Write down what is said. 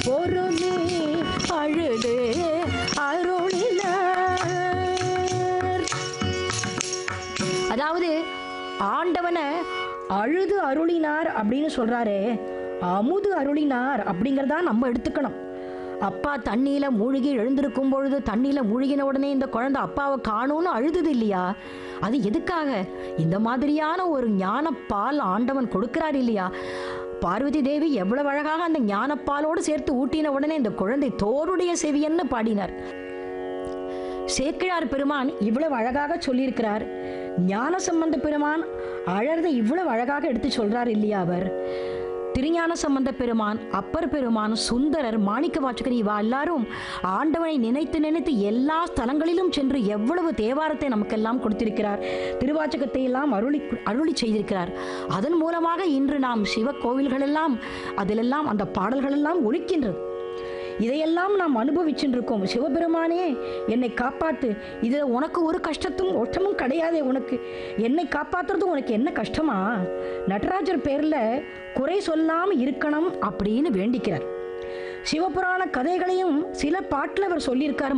பொருளே அழுது அருளினார் அதாவது ஆண்டவனை அழுது அருளினார் அப்படின்னு சொல்றாரே அமுது அருளினார் அப்படிங்கிறதா நம்ம எடுத்துக்கணும் அப்பா தண்ணியில மூழ்கி எழுந்திருக்கும் பொழுது தண்ணியில மூழ்கின உடனே இந்த குழந்தை அப்பாவை காணும்னு அழுதுது இல்லையா அது எதுக்காக இந்த மாதிரியான ஒரு ஞானப்பால் ஆண்டவன் கொடுக்கிறார் இல்லையா பார்வதி தேவி எவ்வளவு அழகாக அந்த ஞானப்பாலோடு சேர்த்து ஊட்டின உடனே இந்த குழந்தை தோருடைய செவியன்னு பாடினார் சேக்கிழார் பெருமான் இவ்வளவு அழகாக சொல்லியிருக்கிறார் ஞான சம்பந்த பெருமான் அழறதை இவ்வளவு அழகாக எடுத்து சொல்றார் இல்லையா அவர் திருஞான சம்பந்த பெருமான் அப்பர் பெருமான் சுந்தரர் மாணிக்க வாச்சகர் இவா எல்லாரும் ஆண்டவனை நினைத்து நினைத்து எல்லா ஸ்தலங்களிலும் சென்று எவ்வளவு தேவாரத்தை நமக்கெல்லாம் கொடுத்திருக்கிறார் திருவாச்சகத்தை எல்லாம் அருளி அருளி செய்திருக்கிறார் அதன் மூலமாக இன்று நாம் சிவ கோவில்களெல்லாம் அதிலெல்லாம் அந்த பாடல்களெல்லாம் ஒலிக்கின்றது இதையெல்லாம் நாம் அனுபவிச்சுட்டு இருக்கோம் சிவபெருமானே என்னை காப்பாத்து இது உனக்கு ஒரு கஷ்டத்தும் ஒற்றமும் கிடையாதே உனக்கு என்னை காப்பாத்துறது உனக்கு என்ன கஷ்டமா நடராஜர் பேர்ல குறை சொல்லாம இருக்கணும் அப்படின்னு வேண்டிக்கிறார் சிவபுராண கதைகளையும் சில பாட்டில் அவர் சொல்லியிருக்கார்